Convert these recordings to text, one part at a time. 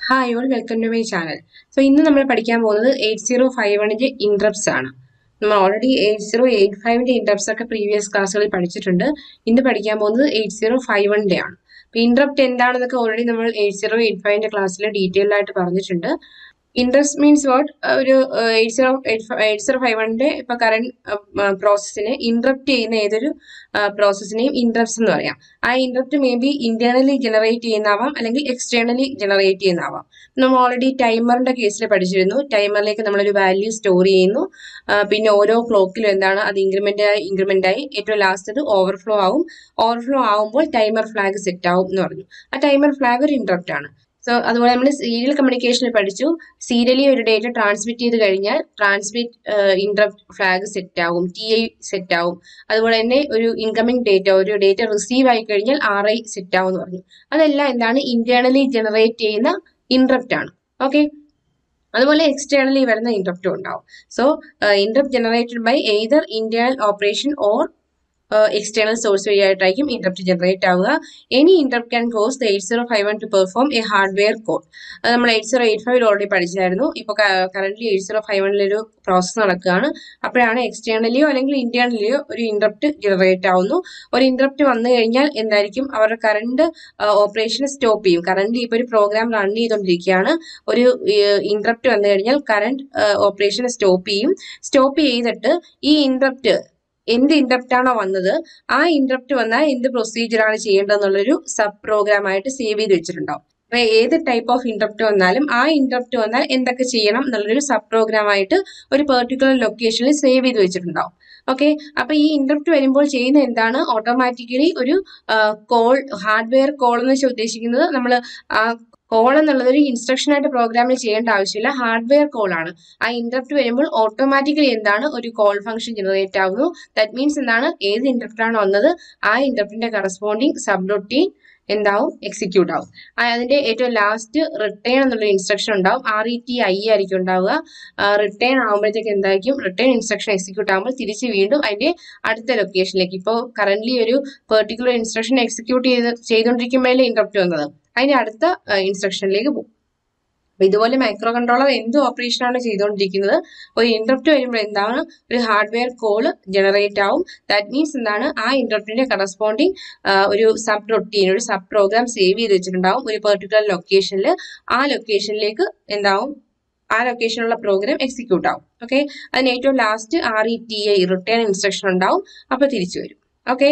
Hi all welcome to my channel so ഇന്ന് നമ്മൾ പഠിക്കാൻ പോകുന്നത് എയ്റ്റ് സീറോ ഫൈവ് വണ്ണിന്റെ ഇൻട്രപ്സ് ആണ് നമ്മൾ ഓൾറെഡി എയ്റ്റ് സീറോ എയ്റ്റ് ഫൈവിന്റെ ഇൻട്രപ്സ് ഒക്കെ പ്രീവിയസ് ക്ലാസ്സുകളിൽ പഠിച്ചിട്ടുണ്ട് ഇന്ന് പഠിക്കാൻ പോകുന്നത് എയ്റ്റ് സീറോ ഫൈവ് വണ്ണിന്റെ ആണ് അപ്പൊ ഇൻട്രപ്റ്റ് എന്താണെന്നൊക്കെ ഓൾറെഡി നമ്മൾ എയ്റ്റ് സീറോ എയ്റ്റ് ഫൈവിന്റെ ക്ലാസ്സിൽ ഡീറ്റെയിൽ ആയിട്ട് പറഞ്ഞിട്ടുണ്ട് ഇൻട്രസ്റ്റ് മീൻസ് വാട്ട് ഒരു eight zero eight zero five വണ്ണിന്റെ ഇപ്പൊ കറണ്ട് പ്രോസസ്സിനെ ഇൻട്രപ്റ്റ് ചെയ്യുന്ന ഏതൊരു പ്രോസസ്സിനെയും ഇൻട്രപ്സ് എന്ന് പറയാം ആ interrupt may be internally generate ചെയ്യുന്നതാവാം അല്ലെങ്കിൽ എക്സ്റ്റേണലി ജനറേറ്റ് ചെയ്യുന്നതാവാം നമ്മൾ ഓൾറെഡി ടൈമറിന്റെ കേസിൽ പഠിച്ചിരുന്നു ടൈമറിലേക്ക് നമ്മളൊരു വാല്യൂ സ്റ്റോർ ചെയ്യുന്നു ആ, പിന്നെ ഓരോ ക്ലോക്കിലും എന്താണ് അത് ഇൻക്രിമെന്റ് ആയി ഇൻക്രിമെന്റ് ആയി ഏറ്റവും ലാസ്റ്റ് അത് ഓവർഫ്ലോ ആവും ഓവർഫ്ലോ ആവുമ്പോൾ ടൈമർ ഫ്ലാഗ് സെറ്റ് ആവും എന്ന് പറഞ്ഞു ആ ടൈമർ ഫ്ലാഗ് ഒരു ഇൻട്രപ്റ്റ് ആണ് സോ അതുപോലെ നമ്മൾ സീരിയൽ കമ്മ്യൂണിക്കേഷനിൽ പഠിച്ചു സീരിയലി ഒരു ഡേറ്റ ട്രാൻസ്മിറ്റ് ചെയ്ത് കഴിഞ്ഞാൽ ട്രാൻസ്മിറ്റ് ഇൻട്രപ്റ്റ് ഫ്ലാഗ് സെറ്റ് ആവും ടി ഐ സെറ്റ് ആവും അതുപോലെ തന്നെ ഒരു ഇൻകമിംഗ് ഡേറ്റ ഒരു ഡേറ്റ റിസീവ് ആയി കഴിഞ്ഞാൽ ആർ ഐ സെറ്റ് ആവും എന്ന് പറഞ്ഞു അതെല്ലാം എന്താണ് ഇന്റേണലി ജനറേറ്റ് ചെയ്യുന്ന ഇൻട്രപ്റ്റ് ആണ് ഓക്കെ അതുപോലെ എക്സ്റ്റേണലി വരുന്ന ഇൻട്രപ്റ്റും ഉണ്ടാവും so interrupt generated by either internal operation or external source വഴിയായിട്ടായിരിക്കും ഇൻട്രപ്റ്റ് ജനറേറ്റ് ആവുക any interrupt can cause the eight zero five one to perform a hardware code അത് നമ്മൾ എയ്റ്റ് സീറോ എയ്റ്റ് ഫൈവിൽ already പഠിച്ചായിരുന്നു ഇപ്പോൾ കറന്റ് എയ്റ്റ് സീറോ ഫൈവ് വണ്ണിലൊരു process നടക്കുകയാണ് അപ്പോഴാണ് എക്സ്റ്റേണലിയോ അല്ലെങ്കിൽ ഇന്റേണലിയോ ഒരു ഇൻട്രപ്റ്റ് ജനറേറ്റ് ആവുന്നു ഒരു ഇൻട്രപ്റ്റ് വന്നു കഴിഞ്ഞാൽ എന്തായിരിക്കും അവരുടെ കറണ്ട് ഓപ്പറേഷൻ സ്റ്റോപ്പ് ചെയ്യും കറന്റ് ഇപ്പോൾ ഒരു പ്രോഗ്രാം റൺ ചെയ്തുകൊണ്ടിരിക്കുകയാണ് ഒരു ഇൻട്രപ്റ്റ് വന്നു കഴിഞ്ഞാൽ കറണ്ട് ഓപ്പറേഷൻ സ്റ്റോപ്പ് ചെയ്യും സ്റ്റോപ്പ് ചെയ്തിട്ട് ഈ ഇൻട്രപ്റ്റ് എന്ത് ഇൻട്രപ്റ്റ് ആണോ വന്നത് ആ ഇൻട്രപ്റ്റ് വന്നാൽ എന്ത് പ്രൊസീജിയർ ആണ് ചെയ്യേണ്ടതെന്നുള്ളൊരു സബ് പ്രോഗ്രാം ആയിട്ട് സേവ് ചെയ്ത് വെച്ചിട്ടുണ്ടാവും അപ്പൊ ഏത് ടൈപ്പ് ഓഫ് ഇൻട്രപ്റ്റ് വന്നാലും ആ ഇൻട്രപ്റ്റ് വന്നാൽ എന്തൊക്കെ ചെയ്യണം എന്നുള്ളൊരു സബ് പ്രോഗ്രാം ആയിട്ട് ഒരു പെർട്ടിക്കുലർ ലൊക്കേഷനിൽ സേവ് ചെയ്ത് വെച്ചിട്ടുണ്ടാവും ഓക്കെ അപ്പൊ ഈ ഇൻട്രപ്റ്റ് വരുമ്പോൾ ചെയ്യുന്ന എന്താണ് ഓട്ടോമാറ്റിക്കലി ഒരു കോൾ ഹാർഡ്വെയർ കോൾ എന്ന് വെച്ചാൽ ഉദ്ദേശിക്കുന്നത് നമ്മൾ ആ കോൾ എന്നുള്ളത് ഒരു ഇൻസ്ട്രക്ഷൻ ആയിട്ട് പ്രോഗ്രാമിൽ ചെയ്യേണ്ട ആവശ്യമില്ല ഹാർഡ്വെയർ കോൾ ആണ് ആ ഇൻട്രപ്റ്റ് വരുമ്പോൾ ഓട്ടോമാറ്റിക്കലി എന്താണ് ഒരു കോൾ ഫംഗ്ഷൻ ജനറേറ്റ് ആവുന്നു ദാറ്റ് മീൻസ് എന്താണ് ഏത് ഇൻട്രപ്റ്റ് ആണ് വന്നത് ആ ഇൻട്രപ്റ്റിന്റെ കറസ്പോണ്ടിങ് സബ് റൊട്ടീൻ എന്താവും എക്സിക്യൂട്ട് ആവും ആ അതിന്റെ ഏറ്റവും ലാസ്റ്റ് റിട്ടേൺ എന്നുള്ള ഇൻസ്ട്രക്ഷൻ ഉണ്ടാവും ആർ ഇ ടി ഐ ആയിരിക്കും ഉണ്ടാവുക റിട്ടേൺ ആകുമ്പോഴത്തേക്ക് എന്തായിരിക്കും റിട്ടേൺ ഇൻസ്ട്രക്ഷൻ എക്സിക്യൂട്ട് ആകുമ്പോൾ തിരിച്ച് വീണ്ടും അതിന്റെ അടുത്ത ലൊക്കേഷനിലേക്ക് ഇപ്പോൾ കറന്റ് ഒരു പെർട്ടിക്കുലർ ഇൻസ്ട്രക്ഷൻ എക്സിക്യൂട്ട് ചെയ്ത് ചെയ്തുകൊണ്ടിരിക്കുമ്പോഴല്ലേ ഇൻട്രപ്റ്റ് വന്നത് അതിന്റെ അടുത്ത ഇൻസ്ട്രക്ഷനിലേക്ക് പോകും അപ്പൊ ഇതുപോലെ മൈക്രോ കൺട്രോളർ എന്ത് ഓപ്പറേഷൻ ആണ് ചെയ്തുകൊണ്ടിരിക്കുന്നത് ഒരു ഇൻട്രപ്റ്റ് വരുമ്പോൾ എന്താണ് ഒരു ഹാർഡ്വെയർ കോൾ ജനറേറ്റ് ആവും ദാറ്റ് മീൻസ് എന്താണ് ആ ഇൻട്രപ്റ്റിന്റെ കറസ്പോണ്ടിങ് ഒരു സബ് റൊട്ടീൻ ഒരു സബ് പ്രോഗ്രാം സേവ് ചെയ്ത് വെച്ചിട്ടുണ്ടാവും ഒരു പെർട്ടിക്കുലർ ലൊക്കേഷനിൽ ആ ലൊക്കേഷനിലേക്ക് എന്താവും ആ ലൊക്കേഷനിലുള്ള പ്രോഗ്രാം എക്സിക്യൂട്ട് ആവും ഓക്കെ അതിന് ഏറ്റവും last R E T I return instruction ഉണ്ടാവും അപ്പൊ തിരിച്ചു വരും ഓക്കെ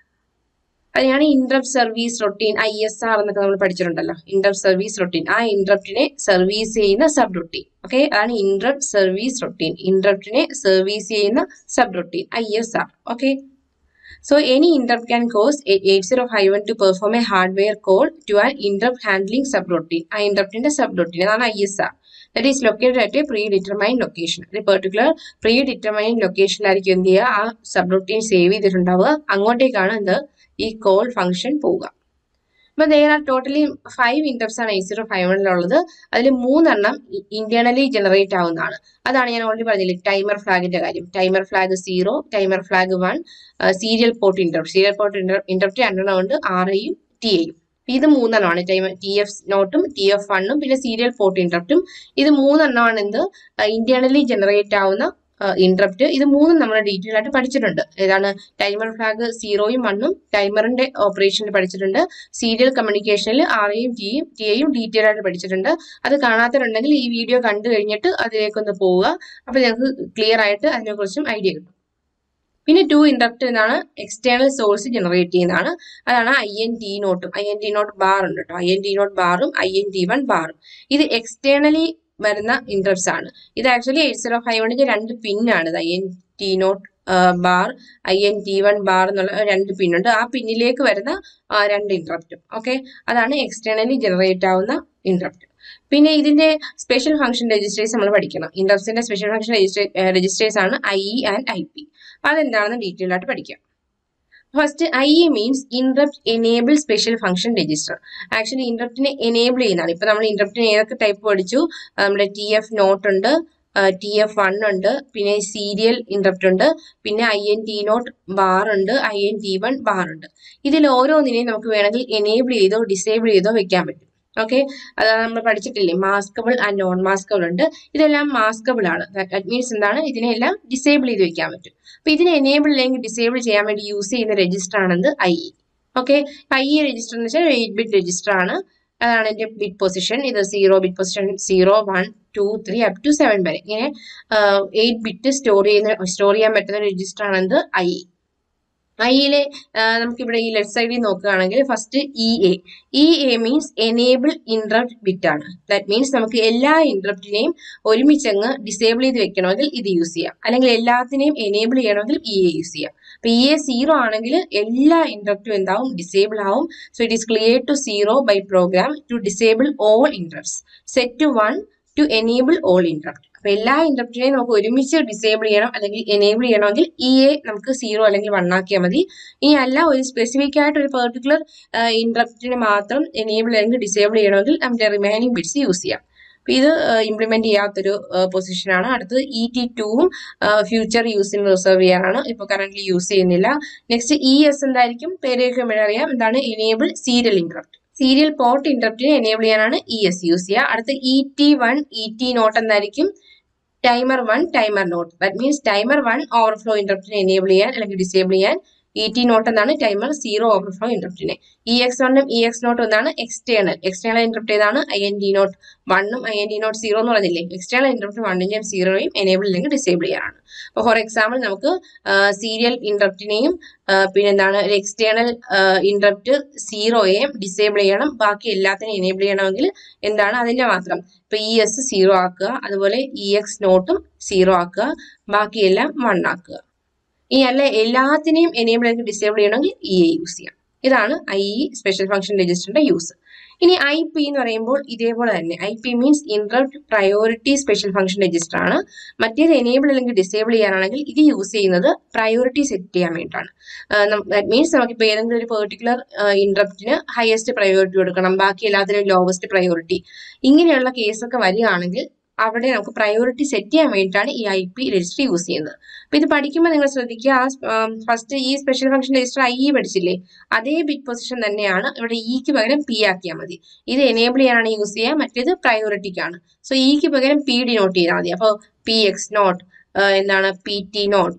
അതിനാണ് interrupt service routine I S R എന്നൊക്കെ നമ്മൾ പഠിച്ചിട്ടുണ്ടല്ലോ ഇൻട്രപ്റ്റ് സർവീസ് റൊട്ടീൻ ആ ഇൻട്രപ്റ്റിനെ സർവീസ് ചെയ്യുന്ന സബ് റൊട്ടീൻ ഓക്കെ അതാണ് ഇൻട്രപ്റ്റ് സർവീസ് റൊട്ടീൻ ഇൻട്രപ്റ്റിനെ സർവീസ് ചെയ്യുന്ന sub routine I S R okay So any interrupt can cause a 8051 to perform a hardware call to an interrupt handling subroutine. ആ interruptന്റെ subroutine അതാണ് ISR. That is located at a predetermined location. ഒരു particular predetermined ലൊക്കേഷനിലായിരിക്കും എന്ത് ചെയ്യുക ആ subroutine save ചെയ്തിട്ടുണ്ടാവുക അങ്ങോട്ടേക്കാണ് എന്ത് ഈ കോൾ ഫംഗ്ഷൻ പോവുക അപ്പൊ there are totally five interrupts ആണ് എയ്റ്റ് സീറോ ഫൈവ് വണ്ണിലുള്ളത് അതിൽ മൂന്നെണ്ണം ഇന്റേണലി ജനറേറ്റ് ആവുന്നതാണ് അതാണ് ഞാൻ ഓൾറെഡി പറഞ്ഞില്ലേ ടൈമർ ഫ്ലാഗിന്റെ കാര്യം timer flag zero timer flag one serial port interrupt serial port interrupt രണ്ടെണ്ണം ഉണ്ട് ആർ ഐയും ടി ഐയും ഇത് മൂന്നെണ്ണമാണ് ടൈം ടി എഫ് നോട്ടും ടി എഫ് വണ്ണും പിന്നെ സീരിയൽ പോർട്ട് ഇന്റർപ്റ്റും ഇത് മൂന്നെണ്ണമാണ് എന്ത് ഇന്റേണലി ജനറേറ്റ് ആവുന്ന ഇന്ററപ്റ്റ് ഇത് മൂന്നും നമ്മൾ ഡീറ്റെയിൽ ആയിട്ട് പഠിച്ചിട്ടുണ്ട് ഏതാണ് ടൈമർ ഫ്ലാഗ് സീറോയും വണ്ണും ടൈമറിന്റെ ഓപ്പറേഷനിൽ പഠിച്ചിട്ടുണ്ട് സീരിയൽ കമ്മ്യൂണിക്കേഷനിൽ ആർ എയും ടിയും ടി എയും ഡീറ്റെയിൽ ആയിട്ട് പഠിച്ചിട്ടുണ്ട് അത് കാണാത്തവരുണ്ടെങ്കിൽ ഈ വീഡിയോ കണ്ടു കഴിഞ്ഞിട്ട് അതിലേക്കൊന്ന് പോവുക അപ്പൊ ഞങ്ങൾക്ക് ക്ലിയർ ആയിട്ട് അതിനെക്കുറിച്ചും ഐഡിയ കിട്ടും പിന്നെ ടു ഇൻഡക്ട് എന്നാണ് എക്സ്റ്റേണൽ സോഴ്സ് ജനറേറ്റ് ചെയ്യുന്നതാണ് അതാണ് ഐ എൻ ടി നോട്ടും I N T not bar ഉണ്ട് കേട്ടോ ഐ എൻ ടി നോട്ട് ബാറും ഐ എൻ ടി വൺ ബാറും ഇത് എക്സ്റ്റേണലി വരുന്ന ഇൻട്രപ്റ്റ്സ് ആണ് ഇത് ആക്ച്വലി എയ്റ്റ് സീറോ ഫൈവ് വണ്ണിന്റെ രണ്ട് പിന്നാണ് ഇത് I N T not bar I N T one bar എന്നുള്ള രണ്ട് പിന്നുണ്ട് ആ പിന്നിലേക്ക് വരുന്ന രണ്ട് ഇൻട്രപ്റ്റും ഓക്കെ അതാണ് എക്സ്റ്റേണലി ജനറേറ്റ് ആവുന്ന ഇൻട്രപ്റ്റ് പിന്നെ ഇതിന്റെ സ്പെഷ്യൽ ഫംഗ്ഷൻ രജിസ്റ്റേഴ്സ് നമ്മൾ പഠിക്കണം ഇൻട്രപ്സിന്റെ സ്പെഷ്യൽ ഫംഗ്ഷൻ രജിസ്റ്റേഴ്സ് ആണ് I E and I P അതെന്താണെന്ന് ഡീറ്റെയിൽ ആയിട്ട് പഠിക്കാം first I E means interrupt enable special function register actually ഇൻട്രപ്റ്റിനെ എനേബിൾ ചെയ്യുന്നതാണ് ഇപ്പൊ നമ്മൾ ഇൻട്രപ്റ്റിന് ഏതൊക്കെ ടൈപ്പ് പഠിച്ചു നമ്മുടെ ടി എഫ് നോട്ട് ഉണ്ട് ടി എഫ് വൺ ഉണ്ട് പിന്നെ സീരിയൽ ഇൻട്രപ്റ്റ് ഉണ്ട് പിന്നെ I N T not bar ഉണ്ട് I N T one bar ഉണ്ട് ഇതിൽ ഓരോന്നിനെയും നമുക്ക് വേണമെങ്കിൽ എനേബിൾ ചെയ്തോ ഡിസേബിൾ ചെയ്തോ വെക്കാൻ പറ്റും ഓക്കെ അതാണ് നമ്മൾ പഠിച്ചിട്ടില്ലേ മാസ്കബിൾ ആൻഡ് നോൺ മാസ്കബിൾ ഉണ്ട് ഇതെല്ലാം മാസ്കബിൾ ആണ് ദാറ്റ് മീൻസ് എന്താണ് ഇതിനെല്ലാം ഡിസേബിൾ ചെയ്ത് വെക്കാൻ പറ്റും അപ്പൊ ഇതിനെ എനേബിൾ അല്ലെങ്കിൽ ഡിസേബിൾ ചെയ്യാൻ വേണ്ടി യൂസ് ചെയ്യുന്ന രജിസ്റ്റർ ആണെന്ത് I E okay I E register എന്ന് വെച്ചാൽ എയ്റ്റ് ബിറ്റ് രജിസ്റ്റർ ആണ് അതാണ് എൻ്റെ ബിറ്റ് പൊസിഷൻ ഇത് zero bit position zero one two three up to seven വരെ ഇങ്ങനെ എയ്റ്റ് ബിറ്റ് സ്റ്റോർ ചെയ്യുന്ന സ്റ്റോർ ചെയ്യാൻ പറ്റുന്ന രജിസ്റ്റർ ആണെന്ത് ഐ ഇ ഐയിലെ നമുക്കിവിടെ ഈ ലെഫ്റ്റ് സൈഡിൽ നോക്കുകയാണെങ്കിൽ first E A E A means enable interrupt bit ആണ് ദാറ്റ് മീൻസ് നമുക്ക് എല്ലാ ഇൻട്രപ്റ്റിനെയും ഒരുമിച്ചങ്ങ് ഡിസേബിൾ ചെയ്ത് വെക്കണമെങ്കിൽ ഇത് യൂസ് ചെയ്യാം അല്ലെങ്കിൽ എല്ലാത്തിനെയും എനേബിൾ ചെയ്യണമെങ്കിൽ ഇ എ യൂസ് ചെയ്യാം അപ്പൊ ഇ എ സീറോ ആണെങ്കിൽ എല്ലാ ഇൻട്രപ്റ്റും എന്താവും ഡിസേബിൾ ആവും so it is clear to zero by program to disable all interrupts set to one to enable all interrupt അപ്പൊ എല്ലാ ഇൻട്രപ്റ്റിനെയും നമുക്ക് ഒരുമിച്ച് ഡിസേബിൾ ചെയ്യണം അല്ലെങ്കിൽ എനേബിൾ ചെയ്യണമെങ്കിൽ ഇ എ നമുക്ക് സീറോ അല്ലെങ്കിൽ വൺ ആക്കിയാൽ മതി ഇനി അല്ല ഒരു സ്പെസിഫിക് ആയിട്ട് ഒരു പെർട്ടിക്കുലർ ഇൻട്രപ്റ്റിനെ മാത്രം എനേബിൾ അല്ലെങ്കിൽ ഡിസേബിൾ ചെയ്യണമെങ്കിൽ നമ്മുടെ റിമൈനിങ് ബിറ്റ്സ് യൂസ് ചെയ്യാം അപ്പൊ ഇത് ഇംപ്ലിമെന്റ് ചെയ്യാത്തൊരു പൊസിഷനാണ് അടുത്തത് ഇ ടി ടുവും ഫ്യൂച്ചർ യൂസിന് റിസർവ് ചെയ്യാനാണ് ഇപ്പൊ കറന്റ് യൂസ് ചെയ്യുന്നില്ല നെക്സ്റ്റ് ഇ എസ് എന്തായിരിക്കും പേര് കേൾക്കുമ്പോഴേ അറിയാം എന്താണ് enable serial interrupt serial port ഇൻട്രപ്റ്റിനെ എനേബിൾ ചെയ്യാനാണ് ഇ എസ് യൂസ് ചെയ്യുക അടുത്ത E T one E T nought എന്തായിരിക്കും timer one timer nought that means timer one overflow ഇൻട്രപ്റ്റിനെ എനേബിൾ ചെയ്യാൻ അല്ലെങ്കിൽ ഡിസേബിൾ ചെയ്യാൻ ഇ ടി നോട്ട് എന്നാണ് ടൈമർ സീറോ ഓവർഫ്ലോ ഇൻട്രപ്റ്റിനെ ഇ എക്സ് വണ്ണും ഇ എക്സ് നോട്ടും എന്നാണ് എക്സ്റ്റേണൽ എക്സ്റ്റേണൽ ഇൻട്രപ്റ്റ് ഏതാണ് ഐ എൻ ഡി നോട്ട് വണ്ണും I N D nought zero എന്ന് പറഞ്ഞില്ലേ എക്സ്റ്റേണൽ ഇൻട്രപ്റ്റ് വണ്ണിന്റെയും സീറോയും എനേബിൾ അല്ലെങ്കിൽ ഡിസേബിൾ ചെയ്യാനാണ് അപ്പോൾ ഫോർ എക്സാമ്പിൾ നമുക്ക് സീരിയൽ ഇൻട്രപ്റ്റിനെയും പിന്നെ എന്താണ് ഒരു എക്സ്റ്റേണൽ ഇൻട്രപ്റ്റ് സീറോയെയും ഡിസേബിൾ ചെയ്യണം ബാക്കി എല്ലാത്തിനെയും എനേബിൾ ചെയ്യണമെങ്കിൽ എന്താണ് അതിന്റെ മാത്രം ഇപ്പൊ ഇ എസ് സീറോ ആക്കുക അതുപോലെ ഇ എക്സ് നോട്ടും സീറോ ആക്കുക ബാക്കിയെല്ലാം വൺ ആക്കുക ഇനി അല്ല എല്ലാത്തിനെയും എനേബിൾ അല്ലെങ്കിൽ ഡിസേബിൾ ചെയ്യണമെങ്കിൽ ഇ എ യൂസ് ചെയ്യാം ഇതാണ് ഐ ഇ സ്പെഷ്യൽ ഫംഗ്ഷൻ രജിസ്റ്ററിന്റെ യൂസ് ഇനി ഐ പി എന്ന് പറയുമ്പോൾ ഇതേപോലെ തന്നെ I P means interrupt priority special function register ആണ് മറ്റേത് എനേബിൾ അല്ലെങ്കിൽ ഡിസേബിൾ ചെയ്യാനാണെങ്കിൽ ഇത് യൂസ് ചെയ്യുന്നത് പ്രയോറിറ്റി സെറ്റ് ചെയ്യാൻ വേണ്ടിയിട്ടാണ് ദാറ്റ് മീൻസ് നമുക്കിപ്പോൾ ഏതെങ്കിലും ഒരു പെർട്ടിക്കുലർ ഇൻട്രപ്റ്റിന് ഹയസ്റ്റ് പ്രയോറിറ്റി കൊടുക്കണം ബാക്കി എല്ലാത്തിനും ലോവസ്റ്റ് പ്രയോറിറ്റി ഇങ്ങനെയുള്ള കേസൊക്കെ വരികയാണെങ്കിൽ അവിടെ നമുക്ക് പ്രയോറിറ്റി സെറ്റ് ചെയ്യാൻ വേണ്ടിയിട്ടാണ് ഈ ഐ പി രജിസ്റ്റർ യൂസ് ചെയ്യുന്നത് അപ്പൊ ഇത് പഠിക്കുമ്പോൾ നിങ്ങൾ ശ്രദ്ധിക്കുക ആ ഫസ്റ്റ് ഈ സ്പെഷ്യൽ ഫംഗ്ഷൻ രജിസ്റ്റർ ഐ പഠിച്ചില്ലേ അതേ ബിറ്റ് പൊസിഷൻ തന്നെയാണ് ഇവിടെ ഇക്ക് പകരം പി ആക്കിയാൽ മതി ഇത് എനേബിൾ ചെയ്യാനാണ് യൂസ് ചെയ്യുക മറ്റേത് പ്രയോറിറ്റിക്കാണ് സോ ഇക്ക് പകരം പി ഡിനോട്ട് ചെയ്താൽ മതി അപ്പോൾ പി എക്സ് നോട്ട് എന്താണ് P T nought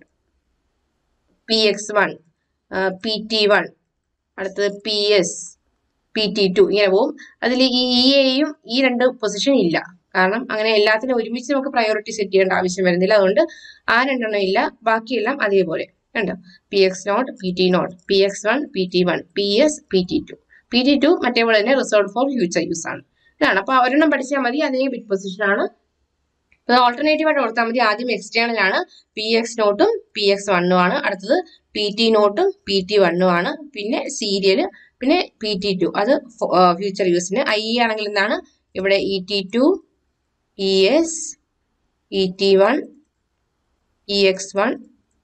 P X one P T one അടുത്തത് P S P T two ഇങ്ങനെ പോവും അതിൽ ഈ ഇ എയും ഈ രണ്ട് പൊസിഷൻ ഇല്ല കാരണം അങ്ങനെ എല്ലാത്തിനും ഒരുമിച്ച് നമുക്ക് പ്രയോറിറ്റി സെറ്റ് ചെയ്യേണ്ട ആവശ്യം വരുന്നില്ല അതുകൊണ്ട് ആ രണ്ടെണ്ണം ഇല്ല ബാക്കിയെല്ലാം അതേപോലെ കണ്ടോ P X nought P T nought P X one P T one P S P T two P T two മറ്റേപോലെ തന്നെ റിസർവ് ഫോർ ഫ്യൂച്ചർ യൂസ് ആണ് ഇതാണ് അപ്പൊ ഒരെണ്ണം പഠിച്ചാൽ മതി അതേ ബിറ്റ് പൊസിഷൻ ആണ് ഓൾട്ടർനേറ്റീവ് ആയിട്ട് കൊടുത്താൽ മതി ആദ്യം എക്സ്റ്റേണൽ ആണ് പി എക്സ് നോട്ടും പി എക്സ് വണ്ണും ആണ് അടുത്തത് പി ടി നോട്ടും പി ടി വണ്ണും ആണ് പിന്നെ സീരിയൽ പിന്നെ പി ടി ടു അത് ഫ്യൂച്ചർ യൂസിന് ഐ ആണെങ്കിൽ എന്താണ് ഇവിടെ E T two E S E T one E X one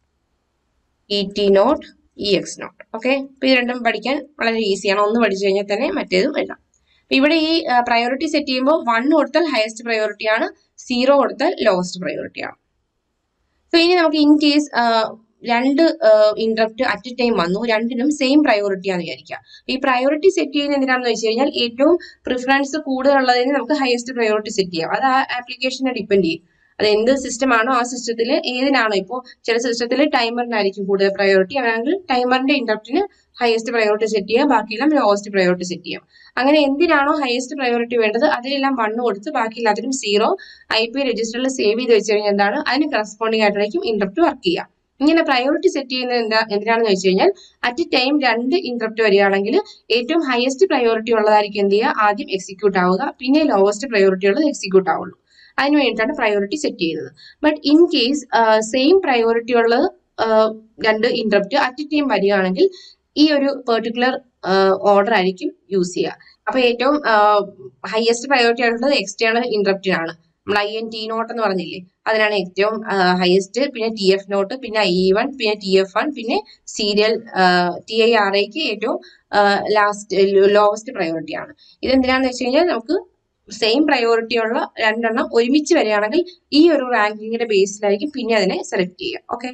E T nought E X nought okay അപ്പൊ ഇത് രണ്ടും പഠിക്കാൻ വളരെ ഈസിയാണ് ഒന്ന് പഠിച്ചു കഴിഞ്ഞാൽ തന്നെ മറ്റേതും എഴുതാം അപ്പൊ ഇവിടെ ഈ പ്രയോറിറ്റി സെറ്റ് ചെയ്യുമ്പോൾ വൺ കൊടുത്താൽ ഹയസ്റ്റ് പ്രയോറിറ്റി ആണ് സീറോ കൊടുത്താൽ ലോവസ്റ്റ് പ്രയോറിറ്റി ആണ് സോ ഇനി നമുക്ക് ഇൻ കേസ് രണ്ട് ഇൻട്രപ്റ്റ് അറ്റ് എ ടൈം വന്നു രണ്ടിനും സെയിം പ്രയോറിറ്റി ആണെന്ന് വിചാരിക്കുക ഈ പ്രയോറിറ്റി സെറ്റ് ചെയ്യുന്നത് എന്തിനാണെന്ന് വെച്ച് കഴിഞ്ഞാൽ ഏറ്റവും പ്രിഫറൻസ് കൂടുതലുള്ളതിന് നമുക്ക് ഹയസ്റ്റ് പ്രയോറിറ്റി സെറ്റ് ചെയ്യാം അത് ആ ആപ്ലിക്കേഷനെ ഡിപ്പെൻഡ് ചെയ്യും അത് എന്ത് സിസ്റ്റം ആണോ ആ സിസ്റ്റത്തിൽ ഏതിനാണോ ഇപ്പോൾ ചില സിസ്റ്റത്തിൽ ടൈമറിനായിരിക്കും കൂടുതൽ പ്രയോറിറ്റി അങ്ങനെയാണെങ്കിൽ ടൈമറിന്റെ ഇൻട്രപ്റ്റിന് ഹയസ്റ്റ് പ്രയോറിറ്റി സെറ്റ് ചെയ്യുക ബാക്കിയെല്ലാം ലോവസ്റ്റ് പ്രയോറിറ്റി സെറ്റ് ചെയ്യാം അങ്ങനെ എന്തിനാണോ ഹയസ്റ്റ് പ്രയോറിറ്റി വേണ്ടത് അതിലെല്ലാം വണ്ണ് കൊടുത്ത് ബാക്കി എല്ലാത്തിനും സീറോ ഐ പി രജിസ്റ്ററിൽ സേവ് ചെയ്ത് വെച്ച് കഴിഞ്ഞാൽ എന്താണ് അതിന് കറസ്പോണ്ടിങ് ആയിട്ടായിരിക്കും ഇൻട്രപ്റ്റ് വർക്ക് ചെയ്യുക ഇങ്ങനെ പ്രയോറിറ്റി സെറ്റ് ചെയ്യുന്നത് എന്താ എന്തിനാണെന്ന് വെച്ച് കഴിഞ്ഞാൽ അറ്റ് എ ടൈം രണ്ട് ഇൻട്രപ്റ്റ് വരികയാണെങ്കിൽ ഏറ്റവും ഹയസ്റ്റ് പ്രയോറിറ്റി ഉള്ളതായിരിക്കും എന്ത് ചെയ്യുക ആദ്യം എക്സിക്യൂട്ട് ആവുക പിന്നെ ലോവസ്റ്റ് പ്രയോറിറ്റി ഉള്ളത് എക്സിക്യൂട്ട് ആവുള്ളൂ അതിന് വേണ്ടിയിട്ടാണ് പ്രയോറിറ്റി സെറ്റ് ചെയ്യുന്നത് but in case same priority ഉള്ളത് രണ്ട് ഇൻട്രപ്റ്റ് അറ്റ് എ ടൈം വരികയാണെങ്കിൽ ഈ ഒരു പെർട്ടിക്കുലർ ഓർഡർ ആയിരിക്കും യൂസ് ചെയ്യുക അപ്പൊ ഏറ്റവും ഹയസ്റ്റ് പ്രയോറിറ്റി ആയിട്ടുള്ളത് എക്സ്റ്റേണൽ ഇൻട്രപ്റ്റിനാണ് നമ്മൾ ഐ എൻ ടി നോട്ട് എന്ന് പറഞ്ഞില്ലേ അതിനാണ് ഏറ്റവും ഹയസ്റ്റ് പിന്നെ ടി എഫ് നോട്ട് പിന്നെ ഐ വൺ പിന്നെ ടി എഫ് വൺ പിന്നെ സീരിയൽ ടി ഐ ആർ ഐക്ക് ഏറ്റവും ലാസ്റ്റ് ലോവസ്റ്റ് പ്രയോറിറ്റി ആണ് ഇതെന്തിനാന്ന് വെച്ച് കഴിഞ്ഞാൽ നമുക്ക് സെയിം പ്രയോറിറ്റി ഉള്ള രണ്ടെണ്ണം ഒരുമിച്ച് വരികയാണെങ്കിൽ ഈ ഒരു റാങ്കിങ്ങിന്റെ ബേസിലായിരിക്കും പിന്നെ അതിനെ സെലക്ട് ചെയ്യുക ഓക്കെ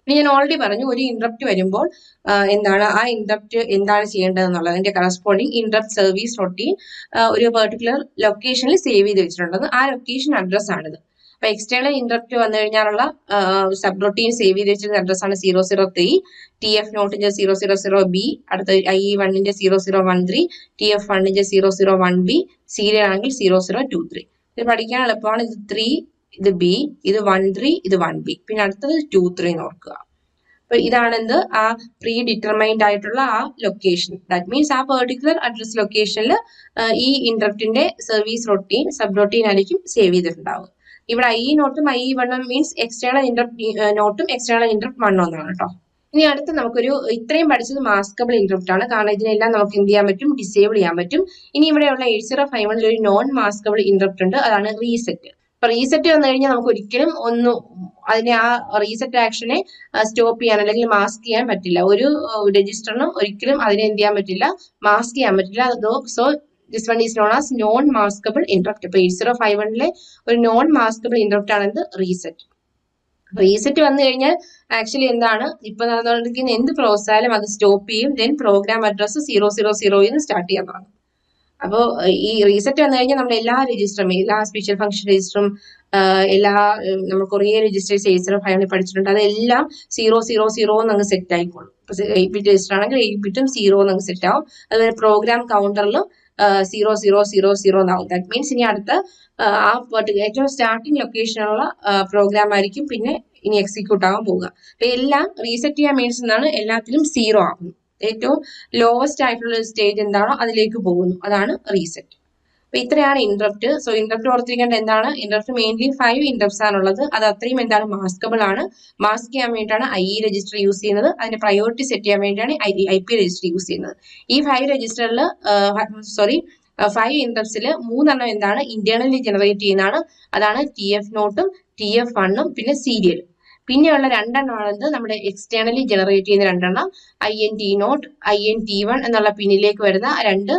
ഇനി ഞാൻ ഓൾറെഡി പറഞ്ഞു ഒരു ഇൻട്രപ്റ്റ് വരുമ്പോൾ ആ, എന്താണ് ആ ഇൻട്രപ്റ്റ് എന്താണ് ചെയ്യേണ്ടത് എന്നുള്ളത് അതിന്റെ കറസ്പോണ്ടിങ് ഇൻട്രപ്റ്റ് സർവീസ് റൊട്ടീൻ ഒരു പെർട്ടിക്കുലർ ലൊക്കേഷനിൽ സേവ് ചെയ്ത് വെച്ചിട്ടുണ്ടെന്ന് ആ ലൊക്കേഷൻ അഡ്രസ് ആണിത് അപ്പൊ എക്സ്റ്റേണൽ ഇൻട്രപ്റ്റ് വന്നു കഴിഞ്ഞാലുള്ള സബ് റൊട്ടീൻ സേവ് ചെയ്ത് വെച്ചിരുന്ന അഡ്രസ് ആണ് zero zero three T F നോട്ടിന്റെ സീറോ സീറോ സീറോ ബി അടുത്ത ഐ ഇ വണ്ണിന്റെ zero zero one three T F വണ്ണിന്റെ zero zero one B serial ആണെങ്കിൽ സീറോ സീറോ ടു ത്രീ ഇത് പഠിക്കാൻ എളുപ്പമാണ് ഇത് ത്രീ ഇത് ബി ഇത് വൺ ത്രീ ഇത് വൺ ബി പിന്നെ അടുത്തത് ടു ത്രീ എന്ന് ഓർക്കുക അപ്പൊ ഇതാണ് എന്ത് ആ പ്രീ ഡിറ്റർമൈൻഡ് ആയിട്ടുള്ള ആ ലൊക്കേഷൻ ദാറ്റ് മീൻസ് ആ പെർട്ടിക്കുലർ അഡ്രസ് ലൊക്കേഷനിൽ ഈ ഇൻട്രപ്റ്റിന്റെ സർവീസ് റൊട്ടീൻ സബ് റൊട്ടീൻ ആയിരിക്കും സേവ് ചെയ്തിട്ടുണ്ടാവുക ഇവിടെ ഐ നോട്ടും ഐ വണ്ണും മീൻസ് എക്സ്റ്റേണൽ ഇൻട്രപ്റ്റ് നോട്ടും എക്സ്റ്റേണൽ ഇൻട്രപ്റ്റ് വണ്ണും എന്നാണ് കേട്ടോ ഇനി അടുത്ത് നമുക്കൊരു ഇത്രയും പഠിച്ചത് മാസ്കബിൾ ഇൻട്രപ്റ്റ് ആണ് കാരണം ഇതിനെല്ലാം നമുക്ക് എന്ത് ചെയ്യാൻ പറ്റും ഡിസേബിൾ ചെയ്യാൻ പറ്റും ഇനി ഇവിടെയുള്ള എയ്റ്റ് സീറോ ഫൈവ് വണ്ണിൽ ഒരു നോൺ മാസ്കബിൾ ഇൻട്രപ്റ്റ് ഉണ്ട് അതാണ് റീസെറ്റ് അപ്പൊ റീസെറ്റ് വന്നു കഴിഞ്ഞാൽ നമുക്ക് ഒരിക്കലും ഒന്ന് അതിനെ ആ റീസെറ്റ് ആക്ഷനെ സ്റ്റോപ്പ് ചെയ്യാൻ അല്ലെങ്കിൽ മാസ്ക് ചെയ്യാൻ പറ്റില്ല ഒരു രജിസ്റ്ററിനും ഒരിക്കലും അതിനെ എന്ത് ചെയ്യാൻ പറ്റില്ല മാസ്ക് ചെയ്യാൻ പറ്റില്ല so this one is non as non maskable interrupt ഇപ്പൊ എയ്റ്റ് സീറോ ഫൈവ് വണ്ണിലെ ഒരു നോൺ മാസ്കബിൾ ഇൻട്രപ്റ്റ് ആണ് ഇത് റീസെറ്റ് റീസെറ്റ് വന്നു കഴിഞ്ഞാൽ ആക്ച്വലി എന്താണ് ഇപ്പൊ നടന്നുകൊണ്ടിരിക്കുന്ന എന്ത് പ്രോസസ് ആയാലും അത് സ്റ്റോപ്പ് ചെയ്യും then program address zero zero സീറോയിൽ നിന്ന് സ്റ്റാർട്ട് ചെയ്യാൻ തുടങ്ങും അപ്പോൾ ഈ റീസെറ്റ് വന്നു കഴിഞ്ഞാൽ നമ്മുടെ എല്ലാ രജിസ്റ്ററും എല്ലാ സ്പെഷ്യൽ ഫംഗ്ഷൻ രജിസ്റ്ററും എല്ലാ ഏഹ്, നമ്മൾ കുറേ രജിസ്റ്റേഴ്സ് എയ്റ്റ് സീറോ ഫൈവ് പഠിച്ചിട്ടുണ്ട് അതെല്ലാം സീറോ സീറോ സീറോ എന്നങ്ങ് സെറ്റ് ആയിക്കോളും എയ്റ്റ് ബിറ്റ് രജിസ്റ്റർ ആണെങ്കിൽ എയ്റ്റ് ബിറ്റും സീറോ എന്നങ്ങ് സെറ്റ് ആവും അതുപോലെ പ്രോഗ്രാം കൗണ്ടറിലും സീറോ സീറോ സീറോ സീറോ എന്നാവും ദാറ്റ് മീൻസ് ഇനി അടുത്ത ആ, ആ പെർട്ടിക്കുലർ ഏറ്റവും സ്റ്റാർട്ടിംഗ് ലൊക്കേഷനുള്ള പ്രോഗ്രാം ആയിരിക്കും പിന്നെ ഇനി എക്സിക്യൂട്ട് ആവാൻ പോവുക അപ്പൊ എല്ലാം റീസെറ്റ് ചെയ്യാൻ മീൻസ് എന്നാണ് എല്ലാത്തിലും സീറോ ആകുന്നു ഏറ്റവും ലോവസ്റ്റ് ആയിട്ടുള്ള സ്റ്റേജ് എന്താണോ അതിലേക്ക് പോകുന്നു അതാണ് റീസെറ്റ് അപ്പൊ ഇത്രയാണ് ഇൻട്രപ്റ്റ് സോ ഇൻട്രപ്റ്റ് ഓർത്തിരിക്കേണ്ട എന്താണ് ഇൻട്രപ്റ്റ് മെയിൻലി ഫൈവ് ഇൻട്രപ്റ്റ്സ് ആണുള്ളത് അത് അത്രയും എന്താണ് മാസ്കബിൾ ആണ് മാസ്ക് ചെയ്യാൻ വേണ്ടിയിട്ടാണ് ഐ ഇ രജിസ്റ്റർ യൂസ് ചെയ്യുന്നത് അതിന്റെ പ്രയോറിറ്റി സെറ്റ് ചെയ്യാൻ വേണ്ടിയാണ് I I P register use ചെയ്യുന്നത് ഈ ഫൈവ് രജിസ്റ്ററിൽ സോറി ഫൈവ് ഇൻട്രപ്റ്റ്സിൽ മൂന്നെണ്ണം എന്താണ് ഇന്റേണലി ജനറേറ്റ് ചെയ്യുന്നതാണ് അതാണ് ടി എഫ് നോട്ടും ടി എഫ് വണ്ണും പിന്നെ സീരിയലും പിന്നെയുള്ള രണ്ടെണ്ണമാണത് നമ്മുടെ എക്സ്റ്റേണലി ജനറേറ്റ് ചെയ്യുന്ന രണ്ടെണ്ണം I N T nought I N T one എന്നുള്ള പിന്നിലേക്ക് വരുന്ന രണ്ട്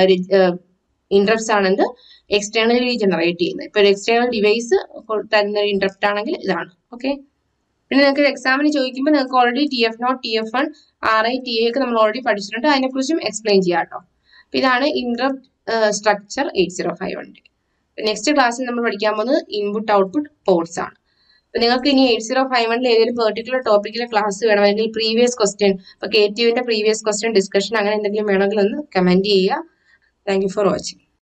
ഇൻട്രപ്റ്റ്സ് ആണെന്ത് എക്സ്റ്റേണലി ജനറേറ്റ് ചെയ്യുന്നത് ഇപ്പൊ ഒരു എക്സ്റ്റേണൽ ഡിവൈസ് തരുന്ന ഒരു ഇൻട്രപ്റ്റ് ആണെങ്കിൽ ഇതാണ് ഓക്കെ പിന്നെ നിങ്ങൾക്ക് എക്സാമിന് ചോദിക്കുമ്പോൾ നിങ്ങൾക്ക് already T F nought T F one R I T A ഒക്കെ നമ്മൾ ഓൾറെഡി പഠിച്ചിട്ടുണ്ട് അതിനെക്കുറിച്ചും എക്സ്പ്ലെയിൻ ചെയ്യാം കേട്ടോ അപ്പൊ ഇതാണ് interrupt structure eight zero five വണ്ണിന്റെ നെക്സ്റ്റ് ക്ലാസ്സിൽ നമ്മൾ പഠിക്കാൻ പോകുന്നത് ഇൻപുട്ട് ഔട്ട്പുട്ട് പോർട്സ് ആണ് അപ്പൊ നിങ്ങൾക്ക് ഇനി എയ്റ്റ് സീറോ ഫൈവ് വണ്ണിൽ ഏതെങ്കിലും പെർട്ടിക്കുലർ ടോപ്പിക്കിലെ ക്ലാസ് വേണം അല്ലെങ്കിൽ പ്രീവിയസ് ക്വസ്റ്റ്യൻ ഇപ്പൊ കെ ടി യുവിന്റെ പ്രീവിയസ് ക്വസ്റ്റ്യൻ ഡിസ്കഷൻ അങ്ങനെ എന്തെങ്കിലും വേണമെങ്കിൽ ഒന്ന് കമന്റ് ചെയ്യുക താങ്ക് യു ഫോർ വാച്ചിങ്